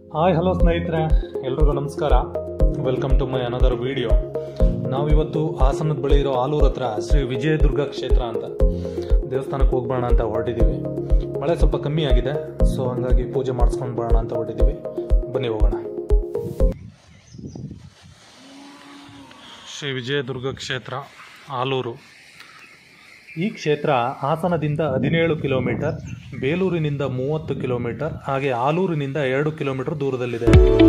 hi hello ಸ್ನೇಹಿತರೆ ಎಲ್ರಿಗೂ ನಮಸ್ಕಾರ welcome to my another video ನಾವಿವತ್ತು ಹಾಸನದ ಬಳಿ ಇರೋ ಆಲೂರು ಹತ್ರ ಶ್ರೀ ವಿಜಯದುರ್ಗ ಕ್ಷೇತ್ರ ಅಂತ ದೇವಸ್ಥಾನಕ್ಕೆ ಹೋಗ್ಬೋಣ ಅಂತ ಹೊರಟಿದ್ದೀವಿ ಮಳೆ ಸ್ವಲ್ಪ ಕಮ್ಮಿ ಆಗಿದೆ ಸೊ ಹಂಗಾಗಿ ಪೂಜೆ ಮಾಡಿಸ್ಕೊಂಡು ಬರೋಣ ಅಂತ ಹೊರಟಿದ್ದೀವಿ ಬನ್ನಿ ಹೋಗೋಣ ಶ್ರೀ ವಿಜಯದುರ್ಗ ಕ್ಷೇತ್ರ ಆಲೂರು ಈ ಕ್ಷೇತ್ರ ಹಾಸನದಿಂದ ಹದಿನೇಳು ಕಿಲೋಮೀಟರ್ ಬೇಲೂರಿನಿಂದ ಮೂವತ್ತು ಕಿಲೋಮೀಟರ್ ಹಾಗೆ ಆಲೂರಿನಿಂದ ಎರಡು ಕಿಲೋಮೀಟರ್ ದೂರದಲ್ಲಿದೆ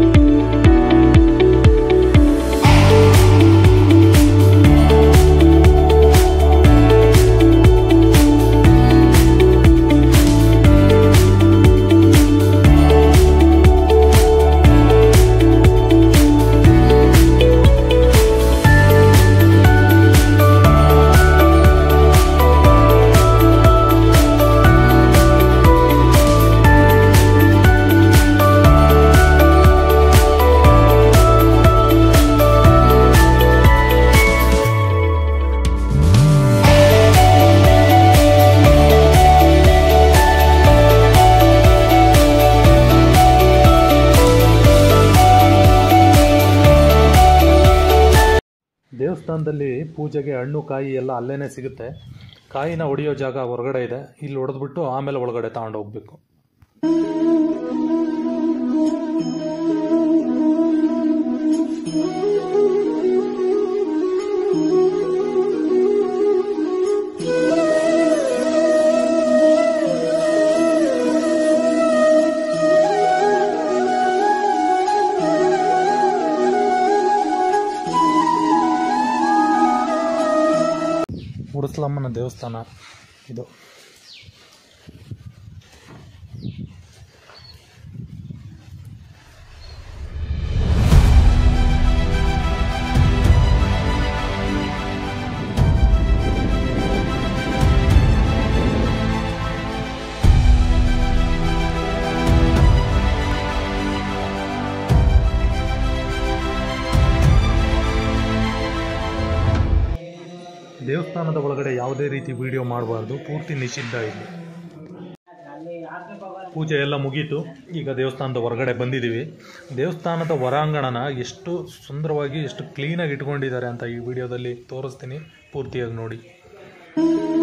ದೇವಸ್ಥಾನದಲ್ಲಿ ಪೂಜೆಗೆ ಹಣ್ಣು ಕಾಯಿ ಎಲ್ಲ ಅಲ್ಲೇನೆ ಸಿಗುತ್ತೆ ಕಾಯಿನ ಹೊಡೆಯೋ ಜಾಗ ಹೊರಗಡೆ ಇದೆ ಇಲ್ಲಿ ಹೊಡೆದ್ಬಿಟ್ಟು ಆಮೇಲೆ ಒಳಗಡೆ ತಗೊಂಡು ಹೋಗ್ಬೇಕು ಉಡಸ್ಲಮ್ಮನ ದೇವಸ್ಥಾನ ಇದು ದೇವಸ್ಥಾನದ ಒಳಗಡೆ ಯಾವುದೇ ರೀತಿ ವಿಡಿಯೋ ಮಾಡಬಾರ್ದು ಪೂರ್ತಿ ನಿಷಿದ್ಧ ಇಲ್ಲಿ ಪೂಜೆ ಎಲ್ಲ ಮುಗೀತು ಈಗ ದೇವಸ್ಥಾನದ ಹೊರಗಡೆ ಬಂದಿದ್ದೀವಿ ದೇವಸ್ಥಾನದ ಹೊರಾಂಗಣನ ಎಷ್ಟು ಸುಂದರವಾಗಿ ಎಷ್ಟು ಕ್ಲೀನಾಗಿ ಇಟ್ಕೊಂಡಿದ್ದಾರೆ ಅಂತ ಈ ವಿಡಿಯೋದಲ್ಲಿ ತೋರಿಸ್ತೀನಿ ಪೂರ್ತಿಯಾಗಿ ನೋಡಿ